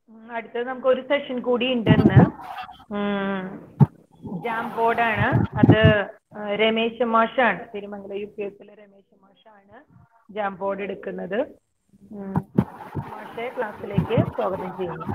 ഉം, അടുത്തത് നമുക്ക് ഒരു സെഷൻ കൂടി ഉണ്ട് ഇന്ന് ജാം ബോർഡാണ് അത് ആ, രമേശ് മാഷാണ് തിരുമംഗലം യു പി എസിലെ രമേശ് മാഷാണ് ജാം ബോർഡ് എടുക്കുന്നത് ഉം, മാഷെ ക്ലാസ്സിലേക്ക് സ്വാഗതം ചെയ്യുന്നു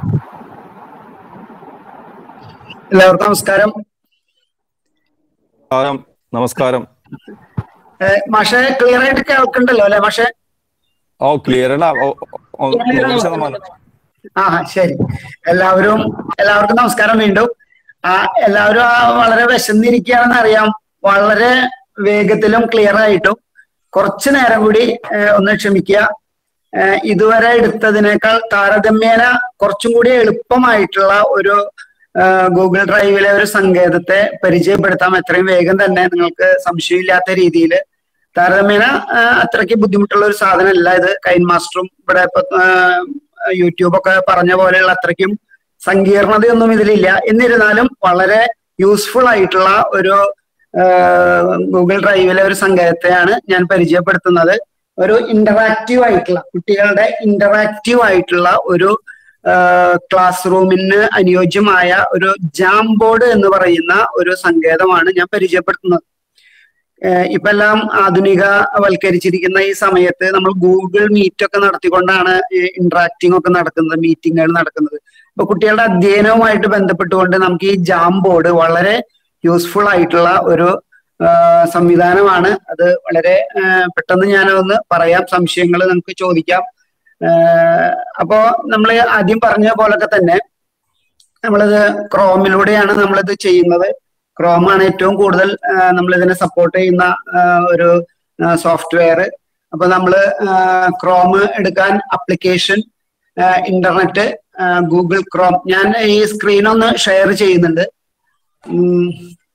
എല്ലാവർക്കും നമസ്കാരം നമസ്കാരം നമസ്കാരം ഏഹ് മാഷെ ക്ലിയർ ആയിട്ട് കേൾക്കണ്ടല്ലോ അല്ലെ മാഷെ ഓ ക്ലിയർ നൂറ് ശതമാനം ആ ശരി എല്ലാവരും എല്ലാവർക്കും നമസ്കാരം വീണ്ടും ആ എല്ലാവരും ആ വളരെ വിശന്നിരിക്കുകയാണെന്ന് അറിയാം വളരെ വേഗത്തിലും ക്ലിയർ ആയിട്ടും കുറച്ചു നേരം കൂടി ഏഹ് ഒന്ന് ക്ഷമിക്കുക ഏഹ് ഇതുവരെ എടുത്തതിനേക്കാൾ താരതമ്യേന കുറച്ചും കൂടി എളുപ്പമായിട്ടുള്ള ഒരു ഏഹ് ഗൂഗിൾ ഡ്രൈവിലെ ഒരു സങ്കേതത്തെ പരിചയപ്പെടുത്താം എത്രയും വേഗം തന്നെ നിങ്ങൾക്ക് സംശയമില്ലാത്ത രീതിയിൽ താരതമ്യേന ഏഹ് അത്രയ്ക്ക് ബുദ്ധിമുട്ടുള്ള ഒരു സാധനമല്ല ഇത് കൈൻ മാസ്റ്ററും ഇവിടെ ഇപ്പൊ യൂട്യൂബ് ഒക്കെ പറഞ്ഞ പോലെയുള്ള അത്രയ്ക്കും സങ്കീർണതയൊന്നും ഇതിലില്ല എന്നിരുന്നാലും വളരെ യൂസ്ഫുൾ ആയിട്ടുള്ള ഒരു ഗൂഗിൾ ഡ്രൈവിലെ ഒരു സങ്കേതത്തെയാണ് ഞാൻ പരിചയപ്പെടുത്തുന്നത് ഒരു ഇന്ററാക്റ്റീവ് ആയിട്ടുള്ള കുട്ടികളുടെ ഇന്ററാക്റ്റീവ് ആയിട്ടുള്ള ഒരു ക്ലാസ് റൂമിന് അനുയോജ്യമായ ഒരു ജാം ബോർഡ് എന്ന് പറയുന്ന ഒരു സങ്കേതമാണ് ഞാൻ പരിചയപ്പെടുത്തുന്നത് ഏഹ് ഇപ്പൊ എല്ലാം ആധുനികവൽക്കരിച്ചിരിക്കുന്ന ഈ സമയത്ത് നമ്മൾ ഗൂഗിൾ മീറ്റ് ഒക്കെ നടത്തിക്കൊണ്ടാണ് ഇന്ററാക്ടിങ് ഒക്കെ നടക്കുന്നത് മീറ്റിങ്ങുകൾ നടക്കുന്നത് അപ്പൊ കുട്ടികളുടെ അധ്യയനവുമായിട്ട് ബന്ധപ്പെട്ടുകൊണ്ട് നമുക്ക് ഈ ജാം ബോർഡ് വളരെ യൂസ്ഫുൾ ആയിട്ടുള്ള ഒരു ആഹ് സംവിധാനമാണ് അത് വളരെ ആഹ് പെട്ടെന്ന് ഞാനതൊന്ന് പറയാം സംശയങ്ങൾ നമുക്ക് ചോദിക്കാം ആഹ് അപ്പോ നമ്മൾ ആദ്യം പറഞ്ഞ പോലൊക്കെ തന്നെ നമ്മളിത് ക്രോമിലൂടെയാണ് നമ്മളിത് ചെയ്യുന്നത് ക്രോമാണ് ഏറ്റവും കൂടുതൽ നമ്മൾ ഇതിനെ സപ്പോർട്ട് ചെയ്യുന്ന ആഹ് ഒരു സോഫ്റ്റ്വെയർ അപ്പൊ നമ്മൾ ക്രോം എടുക്കാൻ അപ്ലിക്കേഷൻ ഇന്റർനെറ്റ് ഗൂഗിൾ ക്രോം ഞാൻ ഈ സ്ക്രീൻ ഒന്ന് ഷെയർ ചെയ്യുന്നുണ്ട് ഉം.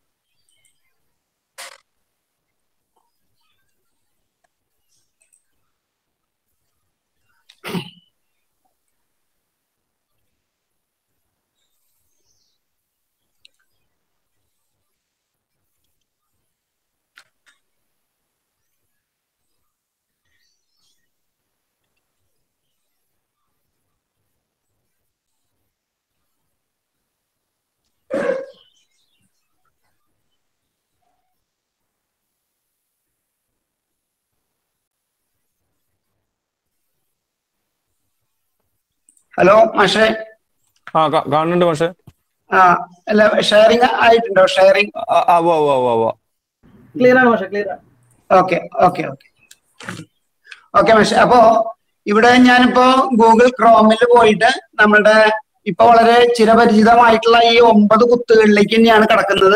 ഹലോ മാഷേ ആ കാ- കാണുന്നുണ്ട് പക്ഷേ ആ അല്ല ഷെയറിങ് ആയിട്ടുണ്ടോ ഷെയറിങ് ആ വാ വാ വാ വാ ക്ലിയർ ആണ് പക്ഷെ ക്ലിയർ ആണ് ഓക്കെ ഓക്കെ ഓക്കെ ഓക്കെ മാഷെ അപ്പോ ഇവിടെ ഞാനിപ്പോ ഗൂഗിൾ ക്രോമിൽ പോയിട്ട് നമ്മളുടെ ഇപ്പൊ വളരെ ചിരപരിചിതമായിട്ടുള്ള ഈ ഒമ്പത് കുത്തുകളിലേക്ക് തന്നെയാണ് കിടക്കുന്നത്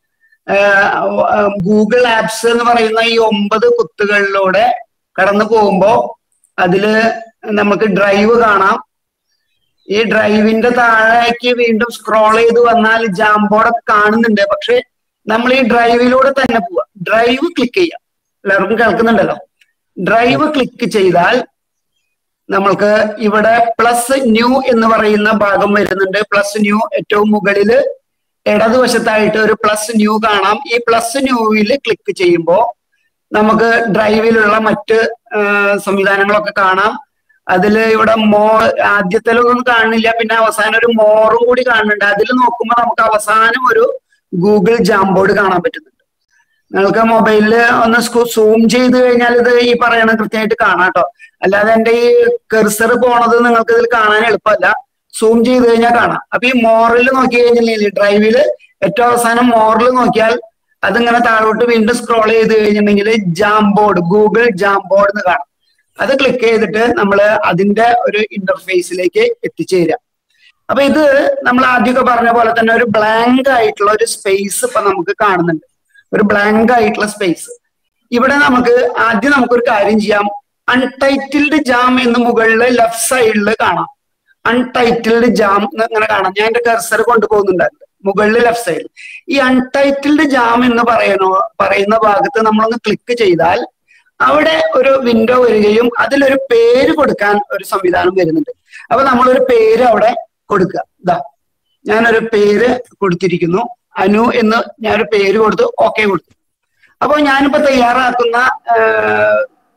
ഗൂഗിൾ ആപ്സ് എന്ന് പറയുന്ന ഈ ഒമ്പത് കുത്തുകളിലൂടെ കടന്നു പോകുമ്പോ അതില് നമുക്ക് ഡ്രൈവ് കാണാം ഈ ഡ്രൈവിന്റെ താഴേക്ക് വീണ്ടും സ്ക്രോൾ ചെയ്ത് വന്നാൽ ജാംബോർഡൊക്കെ കാണുന്നുണ്ട് പക്ഷെ നമ്മൾ ഈ ഡ്രൈവിലൂടെ തന്നെ പോവാ ഡ്രൈവ് ക്ലിക്ക് ചെയ്യാം എല്ലാവർക്കും കേൾക്കുന്നുണ്ടല്ലോ ഡ്രൈവ് ക്ലിക്ക് ചെയ്താൽ നമ്മൾക്ക് ഇവിടെ പ്ലസ് ന്യൂ എന്ന് പറയുന്ന ഭാഗം വരുന്നുണ്ട് പ്ലസ് ന്യൂ ഏറ്റവും മുകളില് ഇടതുവശത്തായിട്ട് ഒരു പ്ലസ് ന്യൂ കാണാം ഈ പ്ലസ് ന്യൂവിൽ ക്ലിക്ക് ചെയ്യുമ്പോൾ നമുക്ക് ഡ്രൈവിലുള്ള മറ്റ് ആ, സംവിധാനങ്ങളൊക്കെ കാണാം അതില് ഇവിടെ മോ ആദ്യത്തിലൊന്നും കാണുന്നില്ല പിന്നെ അവസാനം ഒരു മോറും കൂടി കാണുന്നുണ്ട് അതിൽ നോക്കുമ്പോൾ നമുക്ക് അവസാനം ഒരു ഗൂഗിൾ ജാംബോർഡ് കാണാൻ പറ്റുന്നുണ്ട് നിങ്ങൾക്ക് മൊബൈലില് ഒന്ന് സൂം ചെയ്ത് കഴിഞ്ഞാൽ ഇത് ഈ പറയണ കൃത്യമായിട്ട് കാണാം കേട്ടോ അല്ലാതെ എന്റെ ഈ കെർസർ പോണത് നിങ്ങൾക്ക് ഇതിൽ കാണാൻ എളുപ്പമല്ല സൂം ചെയ്ത് കഴിഞ്ഞാൽ കാണാം അപ്പൊ ഈ മോറിൽ നോക്കി കഴിഞ്ഞിട്ടുണ്ടെങ്കിൽ ഡ്രൈവില് ഏറ്റവും അവസാനം മോറിൽ നോക്കിയാൽ അതിങ്ങനെ താഴോട്ട് വീണ്ടും സ്ക്രോൾ ചെയ്ത് കഴിഞ്ഞിട്ടുണ്ടെങ്കിൽ ജാംബോർഡ് ഗൂഗിൾ ജാംബോർഡ് എന്ന് കാണാം അത് ക്ലിക്ക് ചെയ്തിട്ട് നമ്മൾ അതിന്റെ ഒരു ഇന്റർഫേസിലേക്ക് എത്തിച്ചേരാം അപ്പൊ ഇത് നമ്മൾ ആദ്യമൊക്കെ പറഞ്ഞ പോലെ തന്നെ ഒരു ബ്ലാങ്ക് ആയിട്ടുള്ള ഒരു സ്പേസ് ഇപ്പൊ നമുക്ക് കാണുന്നുണ്ട് ഒരു ബ്ലാങ്ക് ആയിട്ടുള്ള സ്പേസ് ഇവിടെ നമുക്ക് ആദ്യം നമുക്കൊരു കാര്യം ചെയ്യാം അൺടൈറ്റിൽഡ് ജാം എന്ന് മുകളിൽ ലെഫ്റ്റ് സൈഡിൽ കാണാം അൺടൈറ്റിൽഡ് ജാം എന്ന് ഇങ്ങനെ കാണാം ഞാൻ എന്റെ കർസർ കൊണ്ടുപോകുന്നുണ്ടായിരുന്നു മുകളിൽ ലെഫ്റ്റ് സൈഡിൽ ഈ അൺടൈറ്റിൽഡ് ജാം എന്ന് പറയുന്ന പറയുന്ന ഭാഗത്ത് നമ്മളൊന്ന് ക്ലിക്ക് ചെയ്താൽ അവിടെ ഒരു വിൻഡോ വരികയും അതിലൊരു പേര് കൊടുക്കാൻ ഒരു സംവിധാനം വരുന്നുണ്ട് അപ്പൊ നമ്മളൊരു പേര് അവിടെ കൊടുക്കുക ഇതാ ഞാനൊരു പേര് കൊടുത്തിരിക്കുന്നു അനു എന്ന് ഞാനൊരു പേര് കൊടുത്തു ഓക്കെ കൊടുത്തു അപ്പൊ ഞാനിപ്പോ തയ്യാറാക്കുന്ന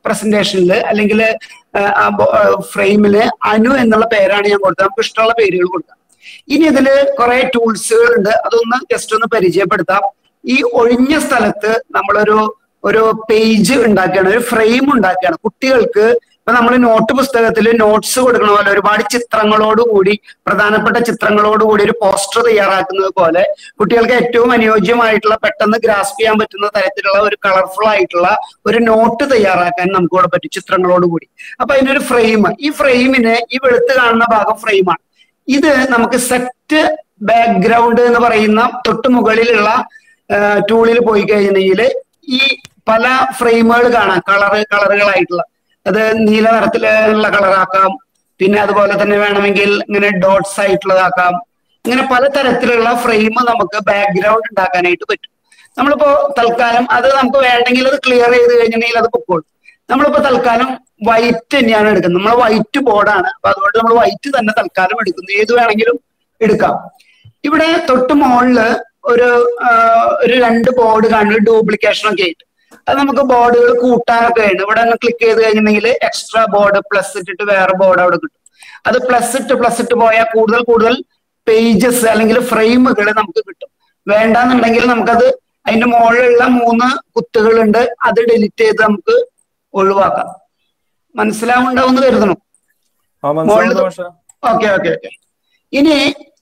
പ്രസന്റേഷനിൽ അല്ലെങ്കിൽ ആ ഫ്രെയിമില് അനു എന്നുള്ള പേരാണ് ഞാൻ കൊടുത്തത് നമുക്ക് ഇഷ്ടമുള്ള പേരുകൾ കൊടുക്കാം ഇനി ഇതില് കുറെ ടൂൾസുകൾ ഉണ്ട് അതൊന്ന് ജസ്റ്റ് ഒന്ന് പരിചയപ്പെടുത്താം ഈ ഒഴിഞ്ഞ സ്ഥലത്ത് നമ്മളൊരു ഒരു പേജ് ഉണ്ടാക്കുകയാണ് ഒരു ഫ്രെയിം ഉണ്ടാക്കുകയാണ് കുട്ടികൾക്ക് ഇപ്പൊ നമ്മൾ നോട്ട് പുസ്തകത്തിൽ നോട്ട്സ് കൊടുക്കണ പോലെ ഒരുപാട് ചിത്രങ്ങളോടുകൂടി പ്രധാനപ്പെട്ട ചിത്രങ്ങളോടുകൂടി ഒരു പോസ്റ്റർ തയ്യാറാക്കുന്നത് പോലെ കുട്ടികൾക്ക് ഏറ്റവും അനുയോജ്യമായിട്ടുള്ള പെട്ടെന്ന് ഗ്രാസ്പ് ചെയ്യാൻ പറ്റുന്ന തരത്തിലുള്ള ഒരു കളർഫുൾ ആയിട്ടുള്ള ഒരു നോട്ട് തയ്യാറാക്കാൻ നമുക്ക് ഇവിടെ പറ്റും ചിത്രങ്ങളോടുകൂടി അപ്പൊ അതിനൊരു ഫ്രെയിം ഈ ഫ്രെയിമിന് ഈ വെളുത്ത് കാണുന്ന ഭാഗം ഫ്രെയിമാണ് ഇത് നമുക്ക് സെറ്റ് ബാക്ക്ഗ്രൗണ്ട് എന്ന് പറയുന്ന തൊട്ട് മുകളിലുള്ള ടൂളിൽ പോയി കഴിഞ്ഞിട്ടുണ്ടെങ്കിൽ ഈ പല ഫ്രെയിമുകൾ കാണാം കളറ് കളറുകളായിട്ടുള്ള അത് നീല നിറത്തിലുള്ള കളറാക്കാം പിന്നെ അതുപോലെ തന്നെ വേണമെങ്കിൽ ഇങ്ങനെ ഡോട്ട്സ് ആയിട്ടുള്ളതാക്കാം ഇങ്ങനെ പല തരത്തിലുള്ള ഫ്രെയിം നമുക്ക് ബാക്ക്ഗ്രൗണ്ട് ഉണ്ടാക്കാനായിട്ട് പറ്റും നമ്മളിപ്പോ തൽക്കാലം അത് നമുക്ക് വേണമെങ്കിൽ അത് ക്ലിയർ ചെയ്ത് കഴിഞ്ഞിട്ടുണ്ടെങ്കിൽ അത് പൊക്കോളും നമ്മളിപ്പോ തൽക്കാലം വൈറ്റ് തന്നെയാണ് എടുക്കുന്നത് നമ്മൾ വൈറ്റ് ബോർഡാണ് അപ്പൊ അതുകൊണ്ട് നമ്മൾ വൈറ്റ് തന്നെ തൽക്കാലം എടുക്കുന്നു ഏത് വേണമെങ്കിലും എടുക്കാം ഇവിടെ തൊട്ട് മുകളില് ഒരു ഒരു രണ്ട് ബോർഡ് കാണുന്നു ഡ്യൂപ്ലിക്കേഷൻ ഒക്കെ ആയിട്ട് അത് നമുക്ക് ബോർഡുകൾ കൂട്ടാനൊക്കെ ഉണ്ട് ഇവിടെ ഒന്ന് ക്ലിക്ക് ചെയ്ത് കഴിഞ്ഞിട്ടുണ്ടെങ്കിൽ എക്സ്ട്രാ ബോർഡ് പ്ലസ് ഇട്ടിട്ട് വേറെ ബോർഡ് അവിടെ കിട്ടും അത് പ്ലസ് ഇട്ട് പ്ലസ് ഇട്ട് പോയാൽ കൂടുതൽ കൂടുതൽ പേജസ് അല്ലെങ്കിൽ ഫ്രെയിമുകൾ നമുക്ക് കിട്ടും വേണ്ടാന്നുണ്ടെങ്കിൽ നമുക്കത് അതിന്റെ മുകളിലുള്ള മൂന്ന് കുത്തുകളുണ്ട് അത് ഡിലീറ്റ് ചെയ്ത് നമുക്ക് ഒഴിവാക്കാം മനസ്സിലാവുണ്ടാവും കരുതണം ആ മനസ്സിലാവുന്നുണ്ട് പക്ഷെ ഓക്കെ ഓക്കെ ഓക്കെ ഇനി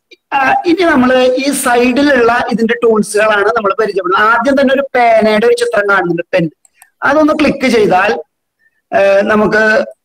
ഇനി നമ്മൾ ഈ സൈഡിലുള്ള ഇതിന്റെ ടൂൾസുകളാണ് നമ്മൾ പരിചയപ്പെടുന്നത് ആദ്യം തന്നെ ഒരു പേനയുടെ ഒരു ചിത്രം കാണുന്നുണ്ട് പെൻ അതൊന്ന് ക്ലിക്ക് ചെയ്താൽ നമുക്ക്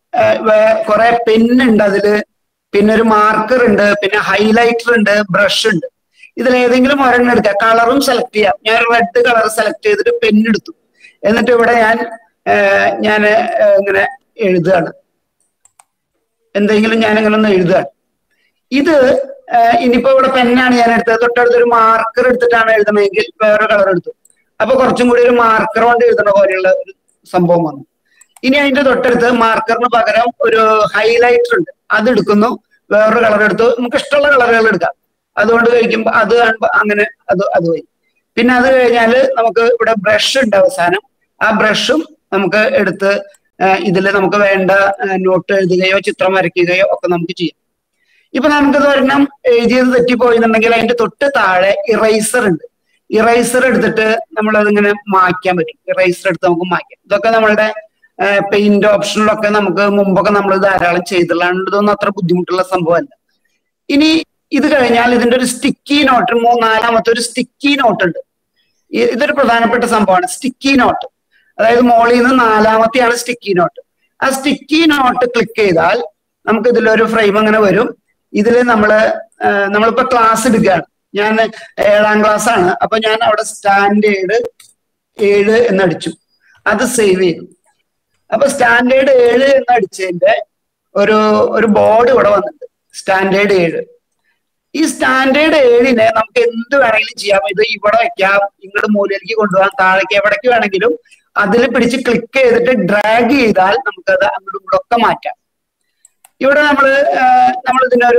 കുറെ പെന്നുണ്ട് അതില് പിന്നെ ഒരു മാർക്കർ ഉണ്ട് പിന്നെ ഹൈലൈറ്റർ ഉണ്ട് ബ്രഷ് ഉണ്ട് ഇതിൽ ഏതെങ്കിലും ഒരെണ്ണം എടുക്കാം കളറും സെലക്ട് ചെയ്യാം ഞാൻ റെഡ് കളർ സെലക്ട് ചെയ്തിട്ട് പെൻ എടുത്തു എന്നിട്ട് ഇവിടെ ഞാൻ ഞാൻ ഇങ്ങനെ എഴുതുകയാണ് എന്തെങ്കിലും ഞാൻ ഇങ്ങനെ ഒന്ന് എഴുതുകയാണ് ഇത് ഇനിയിപ്പോ ഇവിടെ പെന്നാണ് ഞാൻ എടുത്തത് തൊട്ടടുത്ത് ഒരു മാർക്കർ എടുത്തിട്ടാണ് എഴുതണമെങ്കിൽ വേറെ കളർ എടുത്തു അപ്പൊ കുറച്ചും കൂടി ഒരു മാർക്കർ കൊണ്ട് എഴുതുന്ന പോലെയുള്ള ഒരു സംഭവം വന്നു ഇനി അതിന്റെ തൊട്ടടുത്ത് മാർക്കറിന് പകരം ഒരു ഹൈലൈറ്റർ ഉണ്ട് അത് എടുക്കുന്നു വേറൊരു കളർ എടുത്തു നമുക്ക് ഇഷ്ടമുള്ള കളറുകൾ എടുക്കാം അതുകൊണ്ട് കഴിക്കുമ്പോൾ അത് കാണുമ്പോൾ അങ്ങനെ അത് അത് പോയി പിന്നെ അത് കഴിഞ്ഞാല് നമുക്ക് ഇവിടെ ബ്രഷ് ഉണ്ട് അവസാനം ആ ബ്രഷും നമുക്ക് എടുത്ത് ഇതിൽ നമുക്ക് വേണ്ട നോട്ട് എഴുതുകയോ ചിത്രം വരയ്ക്കുകയോ ഒക്കെ നമുക്ക് ചെയ്യാം ഇപ്പൊ നമുക്കിത് ഒരെണ്ണം എഴുതിയത് തെറ്റിപ്പോയിന്നുണ്ടെങ്കിൽ അതിന്റെ തൊട്ട് താഴെ ഇറൈസർ ഉണ്ട് ഇറൈസർ എടുത്തിട്ട് നമ്മൾ അതിങ്ങനെ മായ്ക്കാൻ പറ്റും ഇറൈസർ എടുത്ത് നമുക്ക് മായ്ക്കാം ഇതൊക്കെ നമ്മളുടെ പെയിന്റ് ഓപ്ഷനിലൊക്കെ നമുക്ക് മുമ്പൊക്കെ നമ്മൾ ധാരാളം ചെയ്തിട്ടുള്ളതാണ് ഇതൊന്നും അത്ര ബുദ്ധിമുട്ടുള്ള സംഭവമല്ല ഇനി ഇത് കഴിഞ്ഞാൽ ഇതിന്റെ ഒരു സ്റ്റിക്കി നോട്ട് മൂന്നാലാമത്തെ ഒരു സ്റ്റിക്കി നോട്ട് ഉണ്ട് ഇതൊരു പ്രധാനപ്പെട്ട സംഭവമാണ് സ്റ്റിക്കി നോട്ട് അതായത് മോളിൽ നിന്ന് നാലാമത്തെയാണ് സ്റ്റിക്കി നോട്ട് ആ സ്റ്റിക്കി നോട്ട് ക്ലിക്ക് ചെയ്താൽ നമുക്ക് ഇതിലൊരു ഫ്രെയിം അങ്ങനെ വരും ഇതിൽ നമ്മള് നമ്മളിപ്പോ ക്ലാസ് എടുക്കുകയാണ് ഞാൻ ഏഴാം ക്ലാസ് ആണ് അപ്പൊ ഞാൻ അവിടെ സ്റ്റാൻഡേർഡ് ഏഴ് എന്നടിച്ചു അത് സേവ് ചെയ്തു അപ്പൊ സ്റ്റാൻഡേർഡ് ഏഴ് എന്നടിച്ചതിന്റെ ഒരു ഒരു ബോർഡ് ഇവിടെ വന്നിട്ടുണ്ട് സ്റ്റാൻഡേർഡ് ഏഴ് ഈ സ്റ്റാൻഡേർഡ് ഏഴിനെ നമുക്ക് എന്ത് വേണമെങ്കിലും ചെയ്യാം ഇത് ഇവിടെ വെക്കാം ഇങ്ങോട്ട് മൂലയിലേക്ക് കൊണ്ടുപോകാം താഴേക്ക് എവിടേക്ക് വേണമെങ്കിലും അതിൽ പിടിച്ച് ക്ലിക്ക് ചെയ്തിട്ട് ഡ്രാഗ് ചെയ്താൽ നമുക്കത് അങ്ങോട്ടും ഇങ്ങോട്ടും ഒക്കെ മാറ്റാം ഇവിടെ നമ്മൾ നമ്മൾ ഇതിനൊരു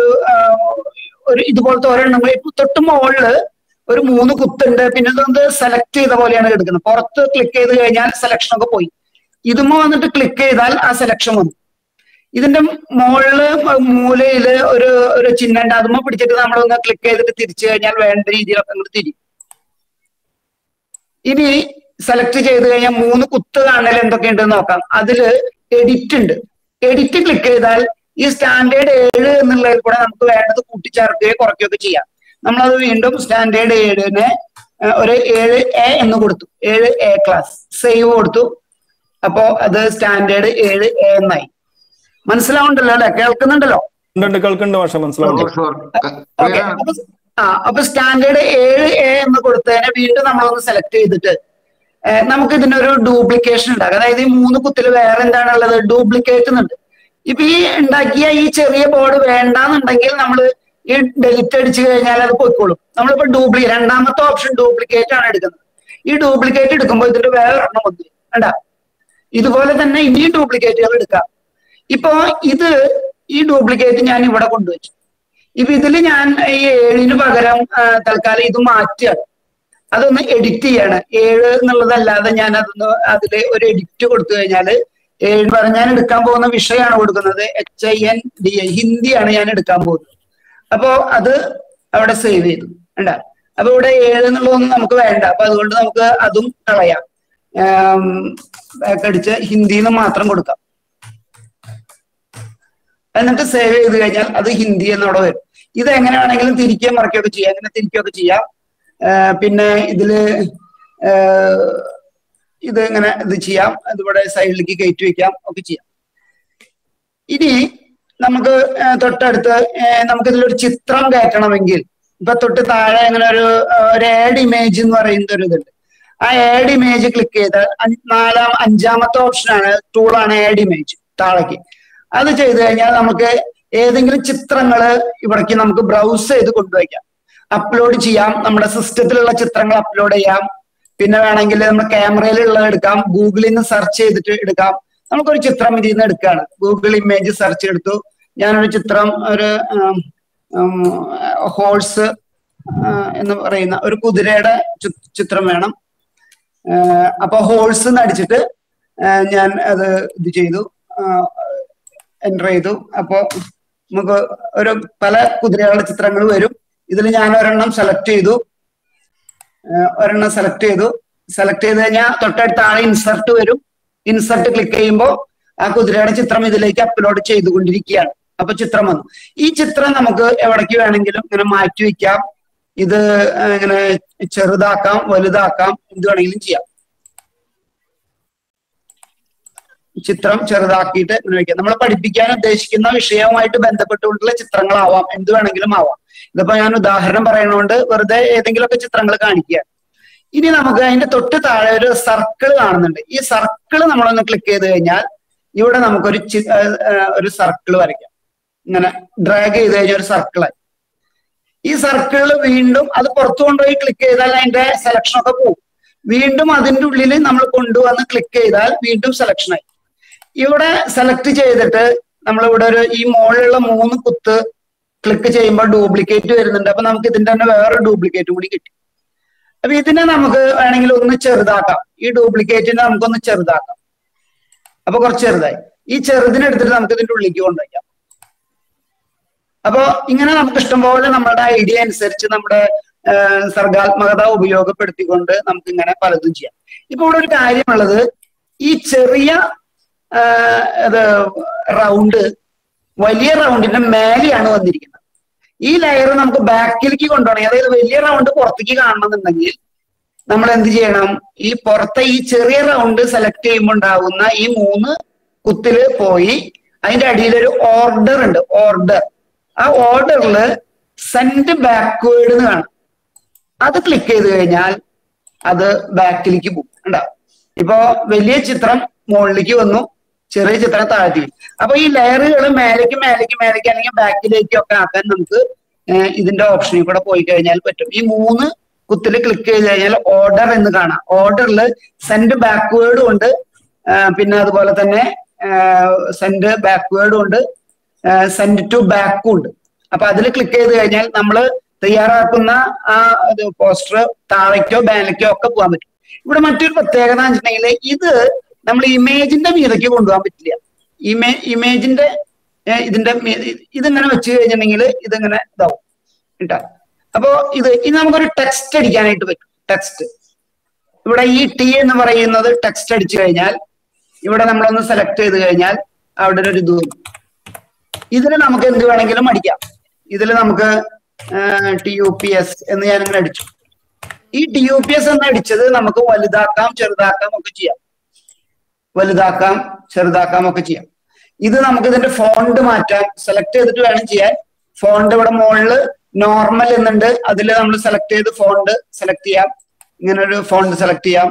ഒരു ഇതുപോലത്തെ ഒരെണ്ണം ഇപ്പൊ തൊട്ട് മുകളില് ഒരു മൂന്ന് കുത്തുണ്ട് പിന്നെ ഇതൊന്ന് സെലക്ട് ചെയ്ത പോലെയാണ് എടുക്കുന്നത് പുറത്ത് ക്ലിക്ക് ചെയ്ത് കഴിഞ്ഞാൽ സെലക്ഷൻ ഒക്കെ പോയി ഇതുമ്മ വന്നിട്ട് ക്ലിക്ക് ചെയ്താൽ ആ സെലക്ഷൻ വന്നു ഇതിന്റെ മുകളില് മൂലയില് ഒരു ഒരു ചിഹ്നം ഉണ്ട് അതുമ്മ പിടിച്ചിട്ട് നമ്മളൊന്ന് ക്ലിക്ക് ചെയ്തിട്ട് തിരിച്ചു കഴിഞ്ഞാൽ വേണ്ട രീതിയിലൊക്കെ അങ്ങോട്ട് തിരിയും ഇനി സെലക്ട് ചെയ്ത് കഴിഞ്ഞാൽ മൂന്ന് കുത്ത് കാണൽ എന്തൊക്കെയുണ്ടെന്ന് നോക്കാം അതില് എഡിറ്റ് ഉണ്ട് എഡിറ്റ് ക്ലിക്ക് ചെയ്താൽ ഈ സ്റ്റാൻഡേർഡ് ഏഴ് എന്നുള്ളതിൽ കൂടെ നമുക്ക് വേണ്ടത് കൂട്ടിച്ചേർക്കുകയോ കുറയ്ക്കുകയൊക്കെ ചെയ്യാം നമ്മളത് വീണ്ടും സ്റ്റാൻഡേർഡ് ഏഴിന് ഒരു ഏഴ് എ എന്ന് കൊടുത്തു ഏഴ് എ ക്ലാസ് സേവ് കൊടുത്തു അപ്പോ അത് സ്റ്റാൻഡേർഡ് ഏഴ് എ എന്നായി മനസ്സിലാവുണ്ടല്ലോ അല്ലെ കേൾക്കുന്നുണ്ടല്ലോ ഉണ്ട് കേൾക്കുന്നുണ്ട് പക്ഷെ മനസ്സിലാവുന്നുണ്ട് ഓക്കെ അപ്പൊ ആ അപ്പൊ സ്റ്റാൻഡേർഡ് ഏഴ് എ എന്ന് കൊടുത്തതിനെ വീണ്ടും നമ്മളൊന്ന് സെലക്ട് ചെയ്തിട്ട് നമുക്ക് ഇതിനൊരു ഡ്യൂപ്ലിക്കേഷൻ ഉണ്ടാക്കാം അതായത് ഈ മൂന്ന് കുത്തിൽ വേറെ എന്താണുള്ളത് ഡ്യൂപ്ലിക്കേറ്റ് എന്നുണ്ട് ഇപ്പൊ ഈ ഉണ്ടാക്കിയ ഈ ചെറിയ ബോർഡ് വേണ്ടാന്നുണ്ടെങ്കിൽ നമ്മൾ ഈ ഡെലിറ്റ് അടിച്ചു കഴിഞ്ഞാൽ അത് പോയിക്കോളും നമ്മളിപ്പോ ഡ്യൂപ്ലി രണ്ടാമത്തെ ഓപ്ഷൻ ഡ്യൂപ്ലിക്കേറ്റ് ആണ് എടുക്കുന്നത് ഈ ഡ്യൂപ്ലിക്കേറ്റ് എടുക്കുമ്പോൾ ഇതിന്റെ വേറൊരെണ്ണം വന്നു വേണ്ട ഇതുപോലെ തന്നെ ഇനിയും ഡ്യൂപ്ലിക്കേറ്റുകൾ എടുക്കാം ഇപ്പോ ഇത് ഈ ഡ്യൂപ്ലിക്കേറ്റ് ഞാൻ ഇവിടെ കൊണ്ടുവച്ചു ഇപ്പൊ ഇതിൽ ഞാൻ ഈ ഏഴിന് പകരം തൽക്കാലം ഇത് മാറ്റുകയാണ് അതൊന്ന് എഡിറ്റ് ചെയ്യാണ് ഏഴ് എന്നുള്ളതല്ലാതെ ഞാൻ അതൊന്ന് അതില് ഒരു എഡിറ്റ് കൊടുത്തു കഴിഞ്ഞാൽ ഏഴ് പറഞ്ഞ ഞാൻ എടുക്കാൻ പോകുന്ന വിഷയമാണ് കൊടുക്കുന്നത് H I N D I ഹിന്ദിയാണ് ഞാൻ എടുക്കാൻ പോകുന്നത് അപ്പോ അത് അവിടെ സേവ് ചെയ്തു വേണ്ട അപ്പൊ ഇവിടെ ഏഴ് എന്നുള്ളതൊന്നും നമുക്ക് വേണ്ട അപ്പൊ അതുകൊണ്ട് നമുക്ക് അതും കളയാം ബാക്ക് അടിച്ച് ഹിന്ദിന്ന് മാത്രം കൊടുക്കാം എന്നിട്ട് സേവ് ചെയ്ത് കഴിഞ്ഞാൽ അത് ഹിന്ദി എന്നവിടെ വരും ഇത് എങ്ങനെ വേണമെങ്കിലും തിരിക്കുകയും മറക്കുകയൊക്കെ ചെയ്യാം അങ്ങനെ തിരിക്കുകയൊക്കെ ചെയ്യാം ആ, പിന്നെ ഇതില് ആ, ഇത് ഇങ്ങനെ ഇത് ചെയ്യാം അതിവിടെ സൈഡിലേക്ക് കയറ്റി വെക്കാം ഒക്കെ ചെയ്യാം ഇനി നമുക്ക് ആ, തൊട്ടടുത്ത് ആ, നമുക്ക് ഇതിലൊരു ചിത്രം കയറ്റണമെങ്കിൽ ഇപ്പൊ തൊട്ട് താഴെ അങ്ങനെ ഒരു ആ, ഒരു ആഡ് ഇമേജ് എന്ന് പറയുന്ന ഒരു ഇതുണ്ട് ആ ആഡ് ഇമേജ് ക്ലിക്ക് ചെയ്താൽ അഞ്ച് നാലാം അഞ്ചാമത്തെ ഓപ്ഷനാണ് ടൂളാണ് ആഡ് ഇമേജ് താഴേക്ക് അത് ചെയ്തു കഴിഞ്ഞാൽ നമുക്ക് ഏതെങ്കിലും ചിത്രങ്ങള് ഇവിടേക്ക് നമുക്ക് ബ്രൗസ് ചെയ്ത് കൊണ്ടുവയ്ക്കാം അപ്ലോഡ് ചെയ്യാം നമ്മുടെ സിസ്റ്റത്തിലുള്ള ചിത്രങ്ങൾ അപ്ലോഡ് ചെയ്യാം പിന്നെ വേണമെങ്കിൽ നമ്മൾ ക്യാമറയിലുള്ള എടുക്കാം ഗൂഗിളിൽ നിന്ന് സെർച്ച് ചെയ്തിട്ട് എടുക്കാം നമുക്കൊരു ചിത്രം ഇതിൽ നിന്ന് എടുക്കുകയാണ് ഗൂഗിൾ ഇമേജ് സെർച്ച് എടുത്തു ഞാനൊരു ചിത്രം ഒരു ഹോഴ്സ് എന്ന് പറയുന്ന ഒരു കുതിരയുടെ ചി- ചിത്രം വേണം ആഹ് അപ്പൊ ഹോഴ്സ് എന്ന് അടിച്ചിട്ട് ആഹ് ഞാൻ അത് ഇത് ചെയ്തു എൻ്റർ ചെയ്തു അപ്പോ നമുക്ക് ഒരു പല കുതിരകളുടെ ചിത്രങ്ങൾ വരും ഇതിൽ ഞാൻ ഒരെണ്ണം സെലക്ട് ചെയ്തു ആഹ് ഒരെണ്ണം സെലക്ട് ചെയ്തു സെലക്ട് ചെയ്ത് കഴിഞ്ഞാൽ തൊട്ടടുത്ത ആളെ ഇൻസർട്ട് വരും ഇൻസർട്ട് ക്ലിക്ക് ചെയ്യുമ്പോൾ ആ കുതിരയുടെ ചിത്രം ഇതിലേക്ക് അപ്ലോഡ് ചെയ്തുകൊണ്ടിരിക്കുകയാണ് അപ്പൊ ചിത്രം വന്നു ഈ ചിത്രം നമുക്ക് എവിടേക്ക് വേണമെങ്കിലും ഇങ്ങനെ മാറ്റി വെക്കാം ഇത് ആഹ് ഇങ്ങനെ ചെറുതാക്കാം വലുതാക്കാം എന്ത് വേണമെങ്കിലും ചെയ്യാം ചിത്രം ചെറുതാക്കിയിട്ട് ഇങ്ങനെ വെക്കാം നമ്മൾ പഠിപ്പിക്കാൻ ഉദ്ദേശിക്കുന്ന വിഷയവുമായിട്ട് ബന്ധപ്പെട്ടുകൊണ്ടുള്ള ചിത്രങ്ങളാവാം എന്ത് വേണമെങ്കിലും ആവാം ഇതിപ്പോ ഞാൻ ഉദാഹരണം പറയുന്നതുകൊണ്ട് വെറുതെ ഏതെങ്കിലുമൊക്കെ ചിത്രങ്ങൾ കാണിക്കുക ഇനി നമുക്ക് അതിന്റെ തൊട്ട് താഴെ ഒരു സർക്കിൾ കാണുന്നുണ്ട് ഈ സർക്കിൾ നമ്മളൊന്ന് ക്ലിക്ക് ചെയ്ത് കഴിഞ്ഞാൽ ഇവിടെ നമുക്കൊരു ചി- ആ, ആ, ഒരു സർക്കിൾ വരയ്ക്കാം ഇങ്ങനെ ഡ്രാഗ് ചെയ്ത് കഴിഞ്ഞാൽ ഒരു സർക്കിളായി ഈ സർക്കിളിൽ വീണ്ടും അത് പുറത്തു കൊണ്ടുപോയി ക്ലിക്ക് ചെയ്താൽ അതിന്റെ സെലക്ഷൻ ഒക്കെ പോകും വീണ്ടും അതിന്റെ ഉള്ളിൽ നമ്മൾ കൊണ്ടുവന്ന് ക്ലിക്ക് ചെയ്താൽ വീണ്ടും സെലക്ഷൻ ആയി ഇവിടെ സെലക്ട് ചെയ്തിട്ട് നമ്മൾ ഇവിടെ ഒരു ഈ മുകളിലുള്ള മൂന്ന് കുത്ത് ക്ലിക്ക് ചെയ്യുമ്പോൾ ഡ്യൂപ്ലിക്കേറ്റ് വരുന്നുണ്ട് അപ്പൊ നമുക്ക് ഇതിന്റെ തന്നെ വേറെ ഡ്യൂപ്ലിക്കേറ്റ് കൂടി കിട്ടി അപ്പൊ ഇതിനെ നമുക്ക് വേണമെങ്കിൽ ഒന്ന് ചെറുതാക്കാം ഈ ഡ്യൂപ്ലിക്കേറ്റിനെ നമുക്കൊന്ന് ചെറുതാക്കാം അപ്പൊ കുറച്ച് ചെറുതായി ഈ ചെറുതിനെ എടുത്തിട്ട് നമുക്ക് ഇതിന്റെ ഉള്ളിലേക്ക് കൊണ്ടുവയ്ക്കാം അപ്പോ ഇങ്ങനെ നമുക്ക് ഇഷ്ടംപോലെ നമ്മുടെ ഐഡിയ അനുസരിച്ച് നമ്മുടെ ആ, സർഗാത്മകത ഉപയോഗപ്പെടുത്തിക്കൊണ്ട് നമുക്ക് ഇങ്ങനെ പലതും ചെയ്യാം ഇപ്പൊ ഇവിടെ ഒരു കാര്യമുള്ളത് ഈ ചെറിയ ആ, ഇത് റൗണ്ട് വലിയ റൗണ്ടിന്റെ മേലെയാണ് വന്നിരിക്കുന്നത് ഈ ലെയർ നമുക്ക് ബാക്കിലേക്ക് കൊണ്ടുപോകണം അതായത് വലിയ റൗണ്ട് പുറത്തേക്ക് കാണണമെന്നുണ്ടെങ്കിൽ നമ്മൾ എന്ത് ചെയ്യണം ഈ പുറത്തെ ഈ ചെറിയ റൗണ്ട് സെലക്ട് ചെയ്യുമ്പോൾ ഉണ്ടാകുന്ന ഈ മൂന്ന് കുത്തില് പോയി അതിന്റെ അടിയിൽ ഒരു ഓർഡർ ഉണ്ട് ഓർഡർ ആ ഓർഡറിൽ സെൻഡ് ബാക്ക്വേർഡ് എന്ന് കാണാം അത് ക്ലിക്ക് ചെയ്ത് കഴിഞ്ഞാൽ അത് ബാക്കിലേക്ക് പോകും ഉണ്ടാവും ഇപ്പോ വലിയ ചിത്രം മുകളിലേക്ക് വന്നു ചെറിയ ചിത്രം താഴ്ത്തി വരും അപ്പൊ ഈ ലെയറുകൾ മേലേക്ക് മേലേക്ക് മേലേക്ക് അല്ലെങ്കിൽ ബാക്കിലേക്കും ഒക്കെ ആക്കാൻ നമുക്ക് ഏഹ് ഇതിന്റെ ഓപ്ഷനിൽ കൂടെ പോയി കഴിഞ്ഞാൽ പറ്റും ഈ മൂന്ന് കുത്തിൽ ക്ലിക്ക് ചെയ്ത് കഴിഞ്ഞാൽ ഓർഡർ എന്ന് കാണാം ഓർഡറിൽ സെൻഡ് ബാക്ക്വേർഡും ഉണ്ട് ആഹ് പിന്നെ അതുപോലെ തന്നെ സെൻഡ് ബാക്ക്വേർഡും ഉണ്ട് സെൻഡ് ടു ബാക്കും ഉണ്ട് അപ്പൊ അതിൽ ക്ലിക്ക് ചെയ്ത് കഴിഞ്ഞാൽ നമ്മൾ തയ്യാറാക്കുന്ന ആ പോസ്റ്റർ താഴേക്കോ ബാനിലേക്കോ ഒക്കെ പോകാൻ പറ്റും ഇവിടെ മറ്റൊരു പ്രത്യേകത എന്ന് വെച്ചിട്ടുണ്ടെങ്കിൽ ഇത് നമ്മൾ ഇമേജിന്റെ മീതയ്ക്ക് കൊണ്ടുപോകാൻ പറ്റില്ല ഇമേ ഇമേജിന്റെ ഏഹ് ഇതിന്റെ മീ- ഇതിങ്ങനെ വെച്ച് കഴിഞ്ഞിട്ടുണ്ടെങ്കിൽ ഇതിങ്ങനെ ഇതാവും കേട്ടോ അപ്പോ ഇത് ഇനി നമുക്കൊരു ടെക്സ്റ്റ് അടിക്കാനായിട്ട് പറ്റും ടെക്സ്റ്റ് ഇവിടെ ഈ ടി എന്ന് പറയുന്നത് ടെക്സ്റ്റ് അടിച്ചു കഴിഞ്ഞാൽ ഇവിടെ നമ്മളൊന്ന് സെലക്ട് ചെയ്ത് കഴിഞ്ഞാൽ അവിടെ ഒരു ഇത് വരും ഇതിൽ നമുക്ക് എന്ത് വേണമെങ്കിലും അടിക്കാം ഇതിൽ നമുക്ക് ടി യു പി എസ് എന്ന് ഞാൻ ഇങ്ങനെ അടിച്ചു ഈ ടി യു പി എസ് എന്ന് അടിച്ചത് നമുക്ക് വലുതാക്കാം ചെറുതാക്കാം ഒക്കെ ചെയ്യാം വലുതാക്കാം ചെറുതാക്കാം ഒക്കെ ചെയ്യാം ഇത് നമുക്ക് ഇതിന്റെ ഫോണ്ട് മാറ്റാം സെലക്ട് ചെയ്തിട്ട് വേണം ചെയ്യാൻ ഫോണ്ട് ഇവിടെ മുകളില് നോർമൽ എന്നുണ്ട് അതിൽ നമ്മൾ സെലക്ട് ചെയ്ത് ഫോണ്ട് സെലക്ട് ചെയ്യാം ഇങ്ങനെ ഒരു ഫോണ്ട് സെലക്ട് ചെയ്യാം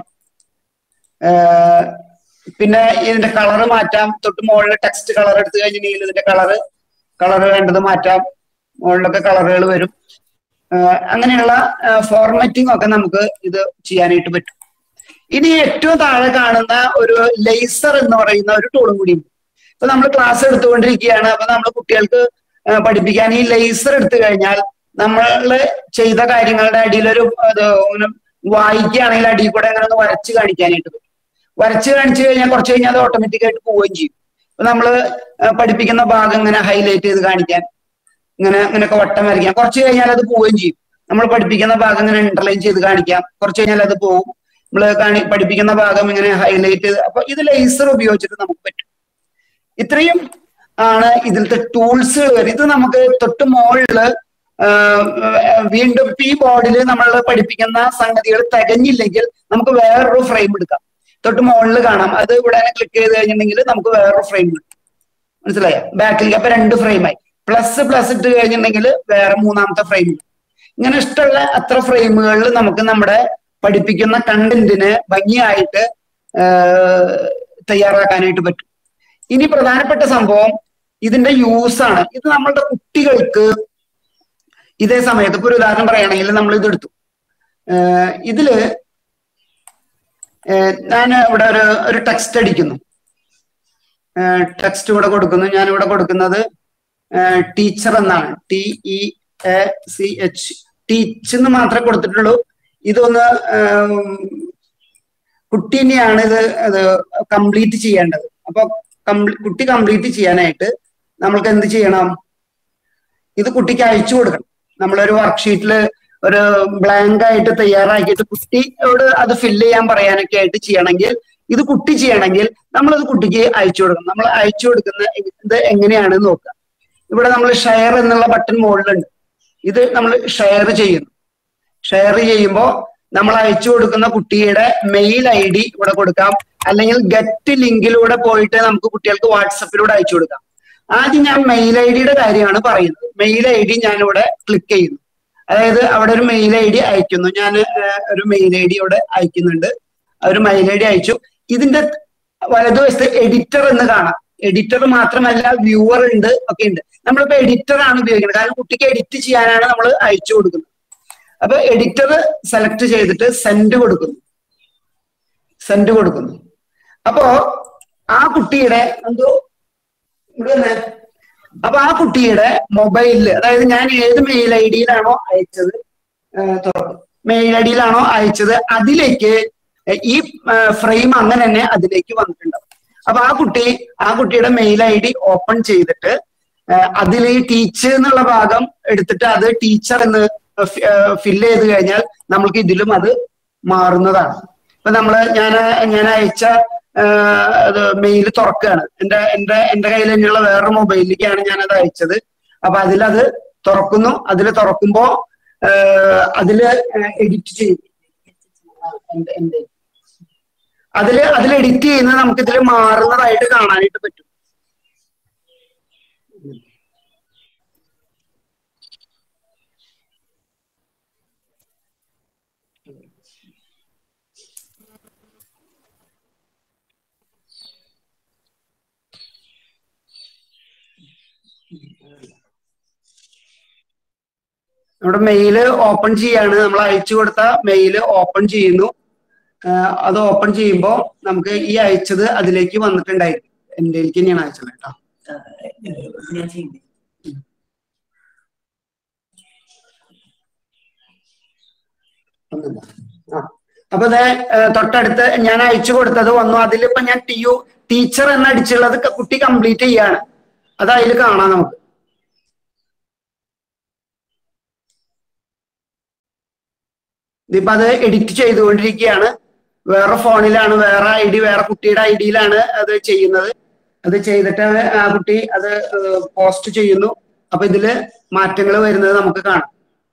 ഏർ പിന്നെ ഇതിന്റെ കളർ മാറ്റാം തൊട്ട് മുകളിൽ ടെക്സ്റ്റ് കളർ എടുത്തു കഴിഞ്ഞിട്ടുണ്ടെങ്കിൽ ഇതിന്റെ കളറ് കളർ വേണ്ടത് മാറ്റാം മുകളിലൊക്കെ കളറുകൾ വരും ഏർ അങ്ങനെയുള്ള ഫോർമാറ്റിംഗ് ഒക്കെ നമുക്ക് ഇത് ചെയ്യാനായിട്ട് പറ്റും ഇനി ഏറ്റവും താഴെ കാണുന്ന ഒരു ലേസർ എന്ന് പറയുന്ന ഒരു ടൂളും കൂടി ഉണ്ട് ഇപ്പൊ നമ്മൾ ക്ലാസ് എടുത്തുകൊണ്ടിരിക്കുകയാണ് അപ്പൊ നമ്മൾ കുട്ടികൾക്ക് ആ, പഠിപ്പിക്കാൻ ഈ ലേസർ എടുത്തു കഴിഞ്ഞാൽ നമ്മൾ ചെയ്ത കാര്യങ്ങളുടെ അടിയിലൊരു അത് ഇങ്ങനെ വായിക്കുകയാണെങ്കിൽ അടിയിൽ കൂടെ അങ്ങനെ ഒന്ന് വരച്ച് കാണിക്കാനായിട്ട് പറ്റും വരച്ച് കാണിച്ചു കഴിഞ്ഞാൽ കുറച്ച് കഴിഞ്ഞാൽ അത് ഓട്ടോമാറ്റിക് ആയിട്ട് പോവുകയും ചെയ്യും ഇപ്പൊ നമ്മള് ആ, പഠിപ്പിക്കുന്ന ഭാഗം ഇങ്ങനെ ഹൈലൈറ്റ് ചെയ്ത് കാണിക്കാൻ ഇങ്ങനെ ഇങ്ങനെയൊക്കെ വട്ടം വരയ്ക്കാം കുറച്ച് കഴിഞ്ഞാൽ അത് പോവുകയും ചെയ്യും നമ്മൾ പഠിപ്പിക്കുന്ന ഭാഗം ഇങ്ങനെ ഇന്റർലൈൻ ചെയ്ത് കാണിക്കാം കുറച്ച് കഴിഞ്ഞാൽ അത് പോവും നമ്മൾ കാണി പഠിപ്പിക്കുന്ന ഭാഗം ഇങ്ങനെ ഹൈലൈറ്റ് ചെയ്ത് അപ്പൊ ഇത് ലേസർ ഉപയോഗിച്ചിട്ട് നമുക്ക് പറ്റും ഇത്രയും ആണ് ഇതിലത്തെ ടൂൾസുകൾ വരും ഇത് നമുക്ക് തൊട്ട് മുകളില് ആ, വീണ്ടും ഈ ബോർഡിൽ നമ്മൾ പഠിപ്പിക്കുന്ന സംഗതികൾ തികഞ്ഞില്ലെങ്കിൽ നമുക്ക് വേറൊരു ഫ്രെയിം എടുക്കാം തൊട്ട് മുകളിൽ കാണാം അത് ഇവിടെ ക്ലിക്ക് ചെയ്ത് കഴിഞ്ഞിട്ടുണ്ടെങ്കിൽ നമുക്ക് വേറൊരു ഫ്രെയിം കിട്ടും മനസ്സിലായോ ബാക്കിലേക്ക് അപ്പൊ രണ്ട് ഫ്രെയിമായി പ്ലസ് പ്ലസ് ഇട്ട് കഴിഞ്ഞിട്ടുണ്ടെങ്കിൽ വേറെ മൂന്നാമത്തെ ഫ്രെയിം ഇങ്ങനെ ഇഷ്ടമുള്ള അത്ര ഫ്രെയിമുകളിൽ നമുക്ക് നമ്മുടെ പഠിപ്പിക്കുന്ന കണ്ടന്റിന് ഭംഗിയായിട്ട് ആ, തയ്യാറാക്കാനായിട്ട് പറ്റും ഇനി പ്രധാനപ്പെട്ട സംഭവം ഇതിന്റെ യൂസ് ആണ് ഇത് നമ്മളുടെ കുട്ടികൾക്ക് ഇതേ സമയത്ത് ഇപ്പൊ ഒരു ഉദാഹരണം പറയുകയാണെങ്കിൽ നമ്മൾ ഇത് എടുത്തു ഏഹ് ഇതില് ഞാൻ ഇവിടെ ഒരു ഒരു ടെക്സ്റ്റ് അടിക്കുന്നു ടെക്സ്റ്റ് ഇവിടെ കൊടുക്കുന്നു ഞാൻ ഇവിടെ കൊടുക്കുന്നത് ടീച്ചർ എന്നാണ് T E A C H teach എന്ന് മാത്രമേ കൊടുത്തിട്ടുള്ളൂ ഇതൊന്ന് ഏഹ്, കുട്ടി തന്നെയാണ് ഇത് അത് കംപ്ലീറ്റ് ചെയ്യേണ്ടത് അപ്പൊ കംപ്ലീ- കുട്ടി കംപ്ലീറ്റ് ചെയ്യാനായിട്ട് നമ്മൾക്ക് എന്ത് ചെയ്യണം ഇത് കുട്ടിക്ക് അയച്ചു കൊടുക്കണം നമ്മളൊരു വർക്ക്ഷീറ്റിൽ ഒരു ബ്ലാങ്ക് ആയിട്ട് തയ്യാറാക്കിയിട്ട് കുട്ടിയോട് അത് ഫില്ല് ചെയ്യാൻ പറയാനൊക്കെ ആയിട്ട് ചെയ്യണമെങ്കിൽ ഇത് കുട്ടി ചെയ്യണമെങ്കിൽ നമ്മളത് കുട്ടിക്ക് അയച്ചു കൊടുക്കണം നമ്മൾ അയച്ചു കൊടുക്കുന്ന ഇത് എങ്ങനെയാണെന്ന് നോക്കുക ഇവിടെ നമ്മൾ ഷെയർ എന്നുള്ള ബട്ടൺ മുകളിലുണ്ട് ഇത് നമ്മൾ ഷെയർ ചെയ്യുന്നു ഷെയർ ചെയ്യുമ്പോൾ നമ്മൾ അയച്ചു കൊടുക്കുന്ന കുട്ടിയുടെ മെയിൽ ഐ ഡി ഇവിടെ കൊടുക്കാം അല്ലെങ്കിൽ ഗറ്റ് ലിങ്കിലൂടെ പോയിട്ട് നമുക്ക് കുട്ടികൾക്ക് വാട്സപ്പിലൂടെ അയച്ചു കൊടുക്കാം ആദ്യം ഞാൻ മെയിൽ ഐ ഡിയുടെ കാര്യമാണ് പറയുന്നത് മെയിൽ ഐ ഡി ഞാനിവിടെ ക്ലിക്ക് ചെയ്യുന്നു അതായത് അവിടെ ഒരു മെയിൽ ഐ ഡി അയക്കുന്നു ഞാൻ ഒരു മെയിൽ ഐ ഡി ഇവിടെ അയക്കുന്നുണ്ട് ആ ഒരു മെയിൽ ഐ ഡി അയച്ചു ഇതിന്റെ വലതുവശത്ത് എഡിറ്റർ എന്ന് കാണാം എഡിറ്റർ മാത്രമല്ല വ്യൂവർ ഉണ്ട് ഒക്കെ ഉണ്ട് നമ്മളിപ്പോ എഡിറ്റർ ആണ് ഉപയോഗിക്കുന്നത് കാരണം കുട്ടിക്ക് എഡിറ്റ് ചെയ്യാനാണ് നമ്മൾ അയച്ചു കൊടുക്കുന്നത് അപ്പൊ എഡിറ്റർ സെലക്ട് ചെയ്തിട്ട് സെൻഡ് കൊടുക്കുന്നു സെൻഡ് കൊടുക്കുന്നു അപ്പോ ആ കുട്ടിയുടെ എന്തോ ഇവിടെ വന്നേ. അപ്പൊ ആ കുട്ടിയുടെ മൊബൈലില് അതായത് ഞാൻ ഏത് മെയിൽ ഐ ഡിയിലാണോ അയച്ചത് മെയിൽ ഐ ഡിയിലാണോ അയച്ചത് അതിലേക്ക് ഈ ഫ്രെയിം അങ്ങനെ തന്നെ അതിലേക്ക് വന്നിട്ടുണ്ടാവും അപ്പൊ ആ കുട്ടി ആ കുട്ടിയുടെ മെയിൽ ഐ ഡി ഓപ്പൺ ചെയ്തിട്ട് അതിൽ ഈ ടീച്ചർ എന്നുള്ള ഭാഗം എടുത്തിട്ട് അത് ടീച്ചർ എന്ന് ഫില്ല് ചെയ്ത് കഴിഞ്ഞാൽ നമ്മൾക്ക് ഇതിലും അത് മാറുന്നതാണ് ഇപ്പൊ നമ്മള് ഞാൻ ഞാൻ അയച്ച അത് മെയിൽ തുറക്കുകയാണ് എന്റെ എന്റെ എന്റെ കയ്യിൽ തന്നെയുള്ള വേറൊരു മൊബൈലിലേക്കാണ് ഞാൻ അത് അയച്ചത് അപ്പൊ അതിലത് തുറക്കുന്നു അതിൽ തുറക്കുമ്പോ അതില് എഡിറ്റ് ചെയ്യും എന്റെ എന്റെ അതില് അതിൽ എഡിറ്റ് ചെയ്യുന്നത് നമുക്ക് ഇതിൽ മാറുന്നതായിട്ട് കാണാനായിട്ട് പറ്റും നമ്മുടെ മെയില് ഓപ്പൺ ചെയ്യാണ് നമ്മൾ അയച്ചു കൊടുത്ത മെയില് ഓപ്പൺ ചെയ്യുന്നു അത് ഓപ്പൺ ചെയ്യുമ്പോൾ നമുക്ക് ഈ അയച്ചത് അതിലേക്ക് വന്നിട്ടുണ്ടായിരിക്കും എന്റെ തന്നെയാണ് അയച്ചത് കേട്ടോ അപ്പൊ അതെ തൊട്ടടുത്ത് ഞാൻ അയച്ചു കൊടുത്തത് വന്നു അതിലിപ്പോ ഞാൻ ടി യു ടീച്ചർ എന്ന് അടിച്ചുള്ളത് കുട്ടി കംപ്ലീറ്റ് ചെയ്യാണ് അത് അതിൽ കാണാം നമുക്ക് ഇതിപ്പോ അത് എഡിറ്റ് ചെയ്തുകൊണ്ടിരിക്കുകയാണ് വേറെ ഫോണിലാണ് വേറെ ഐ ഡി വേറെ കുട്ടിയുടെ ഐ ഡിയിലാണ് അത് ചെയ്യുന്നത് അത് ചെയ്തിട്ട് ആ കുട്ടി അത് പോസ്റ്റ് ചെയ്യുന്നു അപ്പൊ ഇതില് മാറ്റങ്ങൾ വരുന്നത് നമുക്ക് കാണാം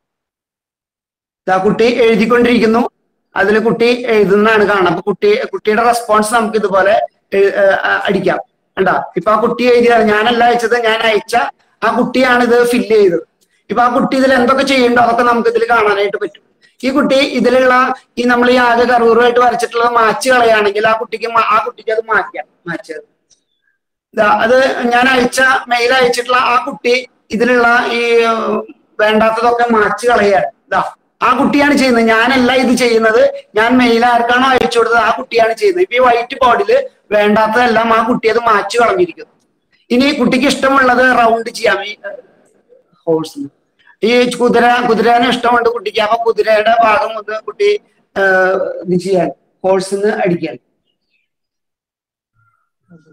ആ കുട്ടി എഴുതിക്കൊണ്ടിരിക്കുന്നു അതിൽ കുട്ടി എഴുതുന്നതാണ് കാണാം അപ്പൊ കുട്ടി കുട്ടിയുടെ റെസ്പോൺസ് നമുക്ക് ഇതുപോലെ അടിക്കാം കണ്ടാ ഇപ്പൊ ആ കുട്ടി എഴുതിയത് ഞാനല്ല അയച്ചത് ഞാൻ അയച്ച ആ കുട്ടിയാണ് ഇത് ഫില്ല് ചെയ്തത് ഇപ്പൊ ആ കുട്ടി ഇതിൽ എന്തൊക്കെ ചെയ്യണ്ടോ അതൊക്കെ നമുക്ക് ഇതിൽ കാണാനായിട്ട് പറ്റും ഈ കുട്ടി ഇതിലുള്ള ഈ നമ്മൾ ഈ ആകെ കറൂറുമായിട്ട് വരച്ചിട്ടുള്ളത് മാച്ച് കളയാണെങ്കിൽ ആ കുട്ടിക്ക് ആ കുട്ടിക്ക് അത് മാറ്റാം മാച്ചത് അത് ഞാൻ അയച്ച മെയിൽ അയച്ചിട്ടുള്ള ആ കുട്ടി ഇതിലുള്ള ഈ വേണ്ടാത്തതൊക്കെ മാച്ച് കളയാണ് ഇതാ ആ കുട്ടിയാണ് ചെയ്യുന്നത് ഞാനല്ല ഇത് ചെയ്യുന്നത് ഞാൻ മെയിൽ ആർക്കാണോ അയച്ചു കൊടുത്തത് ആ കുട്ടിയാണ് ചെയ്യുന്നത് ഇപ്പൊ ഈ വൈറ്റ് ബോർഡിൽ വേണ്ടാത്തതെല്ലാം ആ കുട്ടി അത് മാച്ച് കളഞ്ഞിരിക്കുന്നു ഇനി കുട്ടിക്ക് ഇഷ്ടമുള്ളത് റൗണ്ട് ചെയ്യാം ഈ ഹോഴ്സ് ഈ കുതിര കുതിരേനെ ഇഷ്ടമുണ്ട് കുട്ടിക്ക് അപ്പൊ കുതിരയുടെ ഭാഗം ഒന്ന് കുട്ടി ഇത് ചെയ്യാൻ ഹോഴ്സിന്ന് അടിക്കാൻ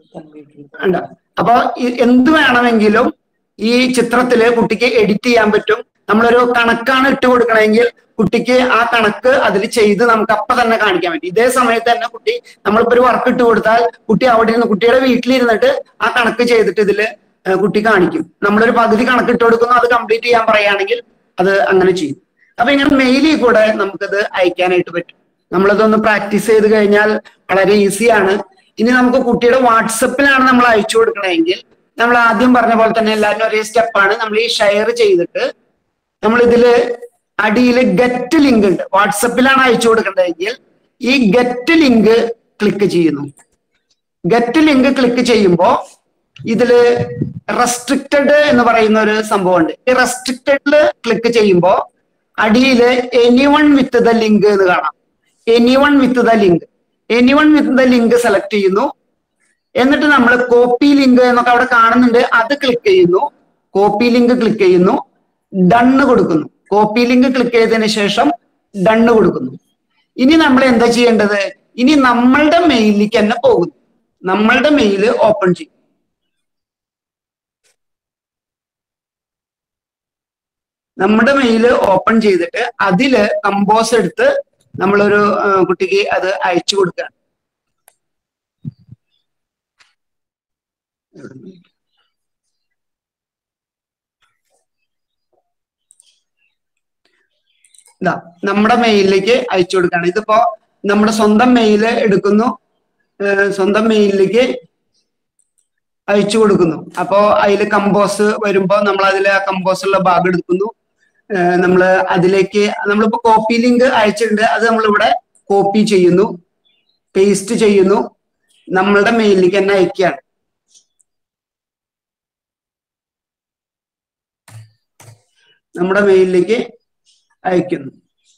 ഉണ്ടോ അപ്പൊ ഈ- എന്ത് വേണമെങ്കിലും ഈ ചിത്രത്തില് കുട്ടിക്ക് എഡിറ്റ് ചെയ്യാൻ പറ്റും നമ്മളൊരു കണക്കാണ് ഇട്ട് കൊടുക്കണമെങ്കിൽ കുട്ടിക്ക് ആ കണക്ക് അതിൽ ചെയ്ത് നമുക്ക് അപ്പൊ തന്നെ കാണിക്കാൻ പറ്റും ഇതേ സമയത്ത് തന്നെ കുട്ടി നമ്മളിപ്പോ ഒരു വർക്ക് ഇട്ട് കൊടുത്താൽ കുട്ടി അവിടെ ഇരുന്ന് കുട്ടിയുടെ വീട്ടിലിരുന്നിട്ട് ആ കണക്ക് ചെയ്തിട്ട് ഇതില് ഏഹ് കുട്ടി കാണിക്കും നമ്മളൊരു പകുതി കണക്ക് ഇട്ട് കൊടുക്കുന്നു അത് കംപ്ലീറ്റ് ചെയ്യാൻ പറയുകയാണെങ്കിൽ അത് അങ്ങനെ ചെയ്യും അപ്പൊ ഇങ്ങനെ മെയിലിൽ കൂടെ നമുക്കത് അയക്കാനായിട്ട് പറ്റും നമ്മളതൊന്ന് പ്രാക്ടീസ് ചെയ്ത് കഴിഞ്ഞാൽ വളരെ ഈസിയാണ് ഇനി നമുക്ക് കുട്ടിയുടെ വാട്സപ്പിലാണ് നമ്മൾ അയച്ചു കൊടുക്കണമെങ്കിൽ നമ്മൾ ആദ്യം പറഞ്ഞ പോലെ തന്നെ എല്ലാവരും ഒരേ സ്റ്റെപ്പാണ് നമ്മൾ ഈ ഷെയർ ചെയ്തിട്ട് നമ്മൾ ഇതില് അടിയിൽ ഗെറ്റ് ലിങ്ക് ഉണ്ട് വാട്സപ്പിലാണ് അയച്ചു കൊടുക്കേണ്ടതെങ്കിൽ ഈ ഗെറ്റ് ലിങ്ക് ക്ലിക്ക് ചെയ്യുന്നു ഗെറ്റ് ലിങ്ക് ക്ലിക്ക് ചെയ്യുമ്പോൾ ഇതില് റെസ്ട്രിക്റ്റഡ് എന്ന് പറയുന്ന ഒരു സംഭവമുണ്ട് ഈ റെസ്ട്രിക്റ്റഡില് ക്ലിക്ക് ചെയ്യുമ്പോൾ അടിയില് എനിവൺ വിത്ത് ദ ലിങ്ക് എന്ന് കാണാം anyone with the link anyone with the link select ചെയ്യുന്നു എന്നിട്ട് നമ്മൾ കോപ്പി ലിങ്ക് എന്നൊക്കെ അവിടെ കാണുന്നുണ്ട് അത് ക്ലിക്ക് ചെയ്യുന്നു കോപ്പി ലിങ്ക് ക്ലിക്ക് ചെയ്യുന്നു ഡണ്ണ് കൊടുക്കുന്നു കോപ്പി ലിങ്ക് ക്ലിക്ക് ചെയ്തതിന് ശേഷം ഡണ്ണ് കൊടുക്കുന്നു ഇനി നമ്മൾ എന്താ ചെയ്യേണ്ടത് ഇനി നമ്മളുടെ മെയിലിലേക്ക് തന്നെ പോകുന്നു നമ്മളുടെ മെയിൽ ഓപ്പൺ ചെയ്യും നമ്മുടെ മെയിൽ ഓപ്പൺ ചെയ്തിട്ട് അതില് കമ്പോസ് എടുത്ത് നമ്മളൊരു ആ, കുട്ടിക്ക് അത് അയച്ചു കൊടുക്കുക ഇതാ നമ്മുടെ മെയിലിലേക്ക് അയച്ചു കൊടുക്കുകയാണ് ഇതിപ്പോ നമ്മുടെ സ്വന്തം മെയിൽ എടുക്കുന്നു ഏഹ് സ്വന്തം മെയിലിലേക്ക് അയച്ചു കൊടുക്കുന്നു അപ്പോ അതിൽ കമ്പോസ് വരുമ്പോ നമ്മൾ അതിൽ ആ കമ്പോസ് ഉള്ള ഭാഗം എടുക്കുന്നു ഏഹ് നമ്മള് അതിലേക്ക് നമ്മളിപ്പോ കോപ്പി ലിങ്ക് അയച്ചിട്ടുണ്ട് അത് നമ്മളിവിടെ കോപ്പി ചെയ്യുന്നു പേസ്റ്റ് ചെയ്യുന്നു നമ്മളുടെ മെയിലിലേക്ക് തന്നെ അയക്കുകയാണ് നമ്മുടെ മെയിലിലേക്ക് അയക്കുന്നു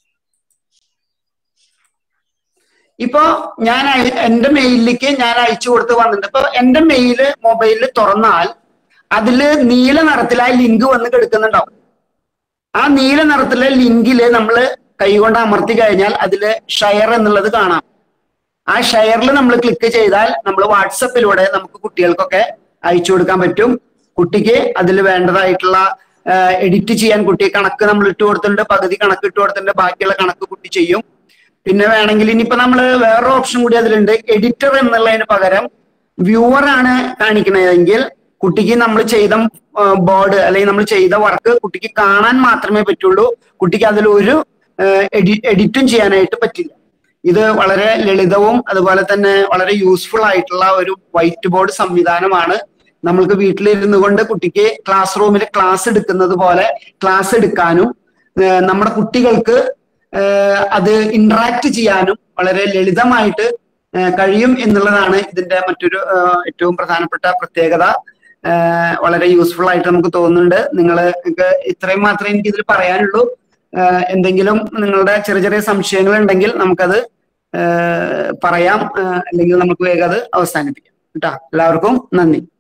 ഇപ്പോ ഞാൻ അയ- എന്റെ മെയിലിലേക്ക് ഞാൻ അയച്ചു കൊടുത്ത് വന്നിട്ടുണ്ട് ഇപ്പൊ എന്റെ മെയില് മൊബൈലിൽ തുറന്നാൽ അതില് നീല നിറത്തിൽ ആ ലിങ്ക് വന്ന് കിടക്കുന്നുണ്ടാവും ആ നീല നിറത്തിലെ ലിങ്കില് നമ്മൾ കൈകൊണ്ട് അമർത്തി കഴിഞ്ഞാൽ അതില് ഷെയർ എന്നുള്ളത് കാണാം ആ ഷെയറിൽ നമ്മൾ ക്ലിക്ക് ചെയ്താൽ നമ്മൾ വാട്സപ്പിലൂടെ നമുക്ക് കുട്ടികൾക്കൊക്കെ അയച്ചു കൊടുക്കാൻ പറ്റും കുട്ടിക്ക് അതിൽ വേണ്ടതായിട്ടുള്ള എഡിറ്റ് ചെയ്യാൻ കുട്ടി കണക്ക് നമ്മൾ ഇട്ട് കൊടുത്തിട്ടുണ്ട് പകുതി കണക്ക് ഇട്ട് കൊടുത്തിട്ടുണ്ട് ബാക്കിയുള്ള കണക്ക് കുട്ടി ചെയ്യും പിന്നെ വേണമെങ്കിൽ ഇനിയിപ്പോ നമ്മൾ വേറൊരു ഓപ്ഷൻ കൂടി അതിലുണ്ട് എഡിറ്റർ എന്നുള്ളതിന് പകരം വ്യൂവർ ആണ് കാണിക്കണതെങ്കിൽ കുട്ടിക്ക് നമ്മൾ ചെയ്ത ബോർഡ് അല്ലെങ്കിൽ നമ്മൾ ചെയ്ത വർക്ക് കുട്ടിക്ക് കാണാൻ മാത്രമേ പറ്റുള്ളൂ കുട്ടിക്ക് അതിൽ ഒരു എഡിറ്റും ചെയ്യാനായിട്ട് പറ്റില്ല ഇത് വളരെ ലളിതവും അതുപോലെ തന്നെ വളരെ യൂസ്ഫുൾ ആയിട്ടുള്ള ഒരു വൈറ്റ് ബോർഡ് സംവിധാനമാണ് നമ്മൾക്ക് വീട്ടിലിരുന്നു കൊണ്ട് കുട്ടിക്ക് ക്ലാസ് റൂമിൽ ക്ലാസ് എടുക്കുന്നത് പോലെ ക്ലാസ് എടുക്കാനും ഏഹ് നമ്മുടെ കുട്ടികൾക്ക് ഏഹ് അത് ഇന്ററാക്ട് ചെയ്യാനും വളരെ ലളിതമായിട്ട് ഏഹ് കഴിയും എന്നുള്ളതാണ് ഇതിന്റെ മറ്റൊരു ഏഹ് ഏറ്റവും പ്രധാനപ്പെട്ട പ്രത്യേകത ഏഹ് വളരെ യൂസ്ഫുൾ ആയിട്ട് നമുക്ക് തോന്നുന്നുണ്ട് നിങ്ങൾ ഇത്രയും മാത്രമേ എനിക്ക് ഇതിൽ പറയാനുള്ളൂ ഏഹ് എന്തെങ്കിലും നിങ്ങളുടെ ചെറിയ ചെറിയ സംശയങ്ങൾ ഉണ്ടെങ്കിൽ നമുക്കത് ഏഹ് പറയാം ഏഹ് അല്ലെങ്കിൽ നമുക്ക് വേഗം അത് അവസാനിപ്പിക്കാം കേട്ടോ എല്ലാവർക്കും നന്ദി